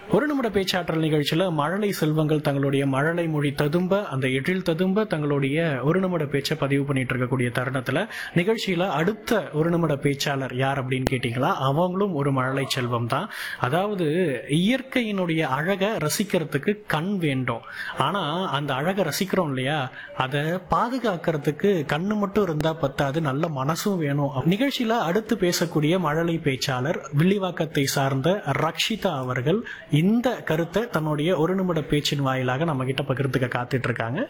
ஒரு நிமிட பேச்சாற்றல் நிகழ்ச்சியில மழலை செல்வங்கள் தங்களுடைய மழலை மொழி ததும்ப அந்த எழில் ததும்ப தங்களுடைய ஒரு நிமிட பேச்சை பதிவு பண்ணிட்டு இருக்கக்கூடிய தருணத்துல நிகழ்ச்சியில அடுத்த ஒரு நிமிட பேச்சாளர் யார் அப்படின்னு கேட்டீங்களா அவங்களும் ஒரு மழலை செல்வம் தான் அதாவது இயற்கையினுடைய அழகை ரசிக்கிறதுக்கு கண் வேண்டும் ஆனா அந்த அழகை ரசிக்கிறோம் இல்லையா அதை பாதுகாக்கிறதுக்கு கண்ணு மட்டும் இருந்தா பத்தாது நல்ல மனசும் வேணும் நிகழ்ச்சியில அடுத்து பேசக்கூடிய மழலை பேச்சாளர் வில்லிவாக்கத்தை சார்ந்த ரக்ஷிதா அவர்கள் இந்த கருத்தை தன்னுடைய ஒரு நிமிட பேச்சின் வாயிலாக நம்ம கிட்ட பகிர்ந்துக்க காத்துட்டு இருக்காங்க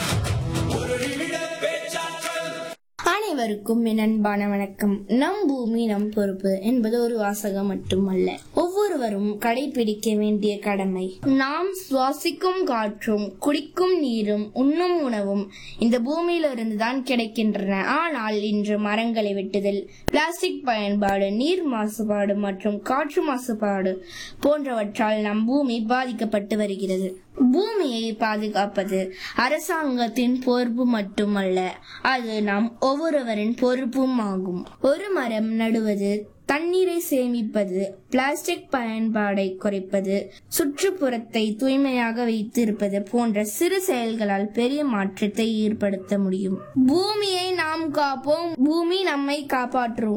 அனைவருக்கும் என் அன்பான வணக்கம் நம் பூமி நம் பொறுப்பு என்பது ஒரு வாசகம் மட்டுமல்ல ஒவ்வொருவரும் கடைபிடிக்க வேண்டிய கடமை நாம் சுவாசிக்கும் காற்றும் குடிக்கும் நீரும் உண்ணும் உணவும் இந்த பூமியிலிருந்து தான் கிடைக்கின்றன ஆனால் இன்று மரங்களை வெட்டுதல் பிளாஸ்டிக் பயன்பாடு நீர் மாசுபாடு மற்றும் காற்று மாசுபாடு போன்றவற்றால் நம் பூமி பாதிக்கப்பட்டு வருகிறது பூமியை பாதுகாப்பது அரசாங்கத்தின் பொறுப்பு மட்டுமல்ல அது நாம் ஒவ்வொருவரின் பொறுப்பும் ஆகும் ஒரு மரம் நடுவது தண்ணீரை சேமிப்பது பிளாஸ்டிக் பயன்பாடை குறைப்பது சுற்றுப்புறத்தை தூய்மையாக வைத்திருப்பது போன்ற சிறு செயல்களால் பெரிய மாற்றத்தை ஏற்படுத்த முடியும் பூமியை நாம் காப்போம் பூமி நம்மை காப்பாற்றும்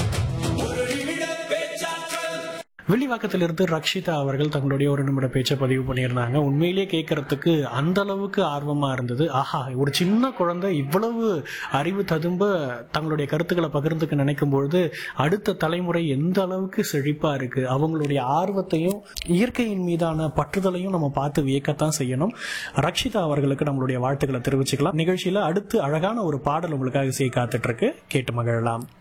வில்லிவாக்கத்திலிருந்து ரக்ஷிதா அவர்கள் தங்களுடைய ஒரு நிமிட பேச்சை பதிவு பண்ணியிருந்தாங்க உண்மையிலேயே கேட்கறதுக்கு அந்த அளவுக்கு ஆர்வமா இருந்தது ஆஹா ஒரு சின்ன குழந்தை இவ்வளவு அறிவு ததும்ப தங்களுடைய கருத்துக்களை பகிர்ந்துக்க நினைக்கும் பொழுது அடுத்த தலைமுறை எந்த அளவுக்கு செழிப்பா இருக்கு அவங்களுடைய ஆர்வத்தையும் இயற்கையின் மீதான பற்றுதலையும் நம்ம பார்த்து வியக்கத்தான் செய்யணும் ரக்ஷிதா அவர்களுக்கு நம்மளுடைய வாழ்த்துக்களை தெரிவிச்சுக்கலாம் நிகழ்ச்சியில அடுத்து அழகான ஒரு பாடல் உங்களுக்காக செய்ய காத்துட்டு இருக்கு கேட்டு மகிழலாம்